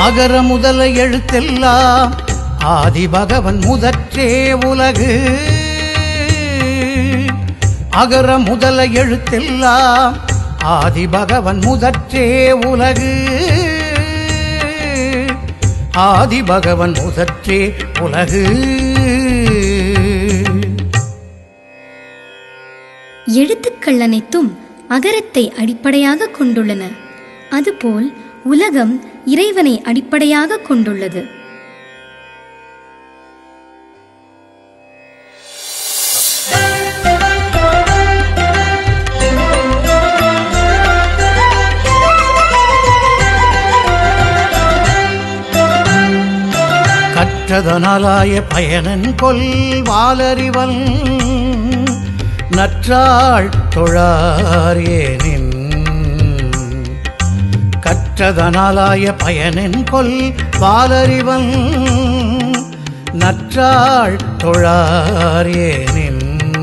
அகர முதல எழுத்தெல்லாம் ஆதி பகவன் முதற்றே உலகு அகர முதல எழுத்தெல்லாம் ஆதி பகவன் முதற்றே உலகு ஆதி பகவன் முதற்றே உலகு எழுத்துக்கள் அனைத்தும் அகரத்தை அடிப்படையாக கொண்டுள்ளன அதுபோல் உலகம் இறைவனை அடிப்படையாக கொண்டுள்ளது கற்றதனாலாய பயனன் கொல் வாலறிவன் நற்றாள் தொழார் ஏனின் கற்றதனாலாய பயனன் கொல் வாலறிவன் நற்றாள் தொழார் ஏனின்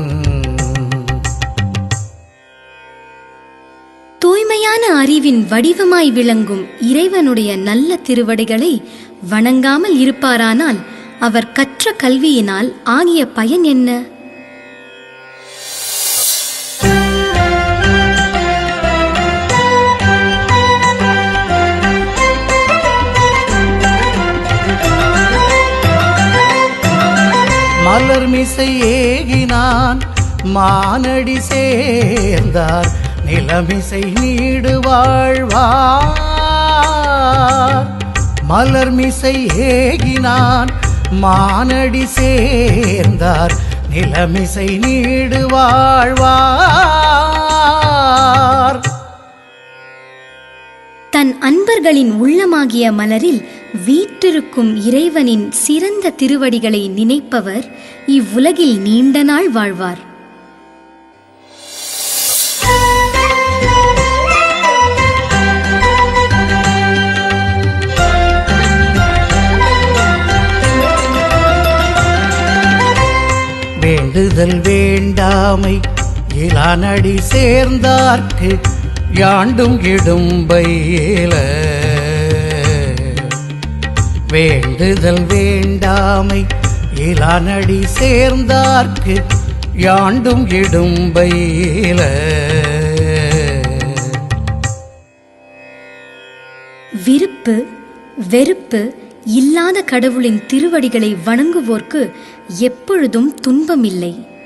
தூய்மையான அறிவின் வடிவமாய் விளங்கும் இறைவனுடைய நல்ல திருவடிகளை வணங்காமல் இருப்பாரானால் அவர் கற்ற கல்வியினால் ஆகிய பயன் என்ன மலர் மிசை ஏகினான் மானடி சேர்ந்தார் நிலமிசை நீடு வாழ்வார் மலர் மிசை ஏகினான் மானடி சேர்ந்தார் நிலமிசை நீடு வாழ்வார் தன் அன்பர்களின் உள்ளமாகிய மலரில் வீற்றிருக்கும் இறைவனின் சிறந்த திருவடிகளை நினைப்பவர் இவ்வுலகில் நீண்ட நாள் வாழ்வார் வேண்டுதல் வேண்டாமை இலானடி சேர்ந்தார்க்கு யாண்டும் இடும்பையில வேண்டுதல் வேண்டாமை இலானடி சேர்ந்தார்க்கு யாண்டும் இடும்பையில விருப்பு வெறுப்பு இல்லாத கடவுளின் திருவடிகளை வணங்குவோர்க்கு எப்பொழுதும் துன்பமில்லை